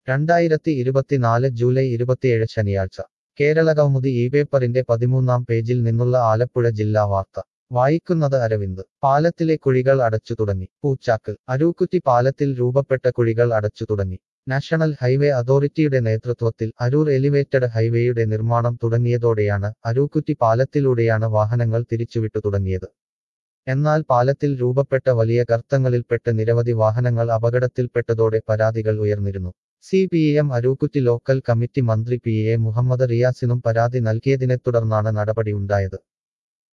രണ്ടായിരത്തി ഇരുപത്തിനാല് ജൂലൈ ഇരുപത്തിയേഴ് ശനിയാഴ്ച കേരള കൗമുദി ഈ പേപ്പറിന്റെ പതിമൂന്നാം പേജിൽ നിന്നുള്ള ആലപ്പുഴ ജില്ലാ വാർത്ത വായിക്കുന്നത് അരവിന്ദ് പാലത്തിലെ കുഴികൾ അടച്ചു തുടങ്ങി പൂച്ചാക്കൽ അരൂക്കുറ്റി പാലത്തിൽ രൂപപ്പെട്ട കുഴികൾ അടച്ചു തുടങ്ങി നാഷണൽ ഹൈവേ അതോറിറ്റിയുടെ നേതൃത്വത്തിൽ അരൂർ എലിവേറ്റഡ് ഹൈവേയുടെ നിർമ്മാണം തുടങ്ങിയതോടെയാണ് അരൂക്കുറ്റി പാലത്തിലൂടെയാണ് വാഹനങ്ങൾ തിരിച്ചുവിട്ടു തുടങ്ങിയത് എന്നാൽ പാലത്തിൽ രൂപപ്പെട്ട വലിയ ഗർത്തങ്ങളിൽപ്പെട്ട് നിരവധി വാഹനങ്ങൾ അപകടത്തിൽപ്പെട്ടതോടെ പരാതികൾ ഉയർന്നിരുന്നു C P M Arookutty local committee മന്ത്രി പി എ മുഹമ്മദ് റിയാസിനും പരാതി നൽകിയതിനെ തുടർന്നാണ് നടപടിയുണ്ടായത്